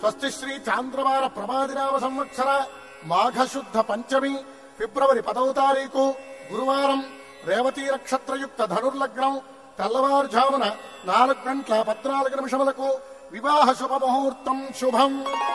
స్వస్తి శ్రీ చాంద్రవార ప్రభాదినామ సంవత్సర మాఘశుద్ధ పంచమి ఫిబ్రవరి పదవ తారీఖు గురువారం రేవతీ నక్షత్రయుక్త ధనుర్లగ్నం తెల్లవారుజామున నాలుగు గంటల పద్నాలుగు నిమిషములకు వివాహ శుభముహూర్తం శుభం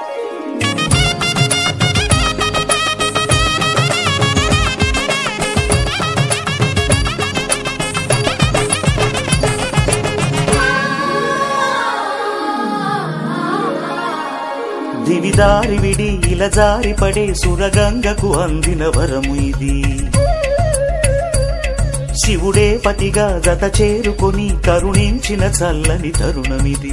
దివిదారి విడి ఇలజారి పడే సురగంగకు అందిన వరము ఇది శివుడే పతిగా జత చేరుకొని కరుణించిన చల్లని తరుణమిది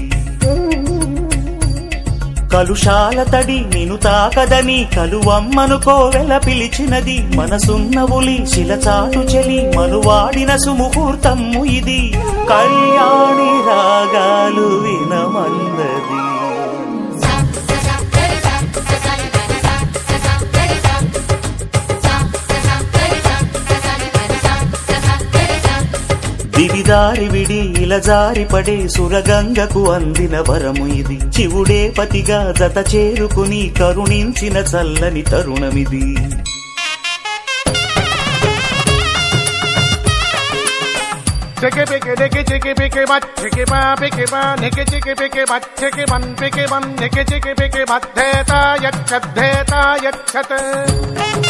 కలుషాల తడి నిను తాకదని కలువమ్మను కోవెల పిలిచినది మనసున్న ఉలి శిలచాటు చెలి మనువాడిన సుముహూర్తము ఇది కళ్యాణి రాగాలు వినమన్నది దివిదారి విడి ఇలజారి పడే సురగంగకు అందిన వరము ఇది శివుడే పతిగా జత చేరుకుని కరుణించిన చల్లని తరుణమిది Chicky picky dicky chicky picky butt chicky ba picky ba nicky chicky picky butt chicky bun picky bun nicky chicky picky butt dheta yachat dheta yachat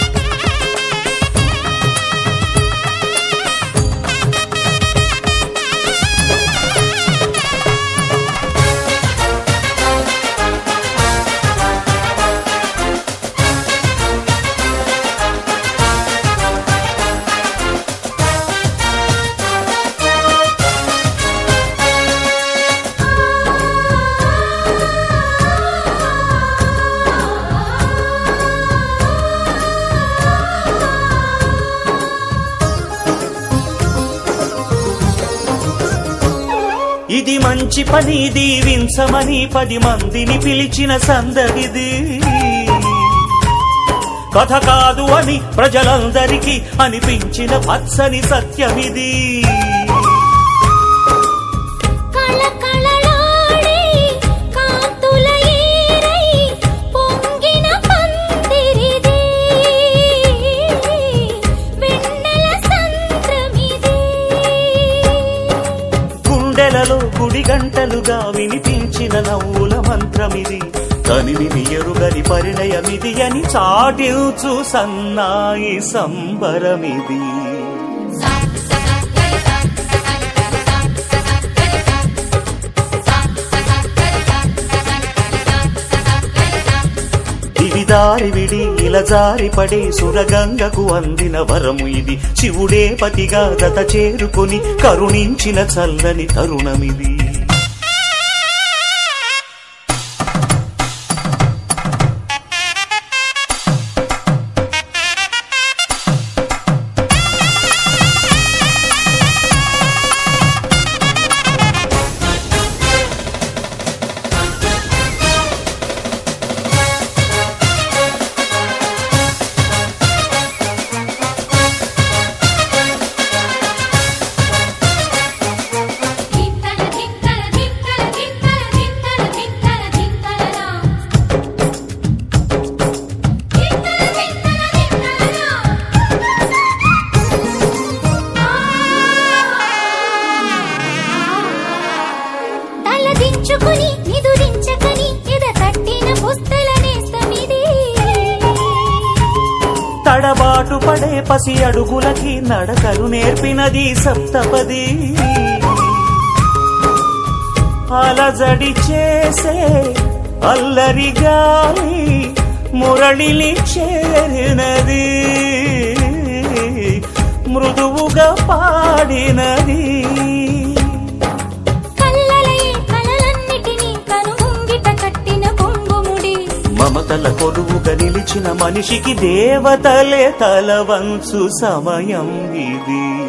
ఇది మంచి పని దీవించమని పది మందిని పిలిచిన సందడిది కథ కాదు అని ప్రజలందరికీ అనిపించిన పచ్చని సత్యమిది కళకళలాడే కాంతుల ఏరై పొంగిన పందిరిది వెన్నెల సంద్రమిది గుండెలలో గుడి గంటలుగా వినిపించిన నవ్వుల మంత్రమిది తనివిని ఎరుగని పరిణయమిది అని చాటిల్చు సన్నాయి సంబరమిది దివిదారి విడి ఇలజారి పడే సురగంగకు అందిన వరము ఇది శివుడే పతిగా గత చేరుకొని కరుణించిన చల్లని తరుణమిది ధింతల ధింతల ధింతల ధింతల ధింతల ధింతల ధింతలనా ధింతల ధింతల ధింతలనా తల దించుకుని నిదురించకని ఎద తట్టిన పుస్తల నేస్తమిది తడబాటు పడే పసి అడుగులకి నడకలు నేర్పినది సప్తపది అలజడి చేసే అల్లరి గాలి మురళిని చేరినది మృదువుగా పాడినది కల్లలయే కలలన్నిటినీ కనుముంగిట కట్టిన కొంగుముడి మమతల కొలువుగా నిలిచిన మనిషికి దేవతలే తల వంచు సమయం ఇది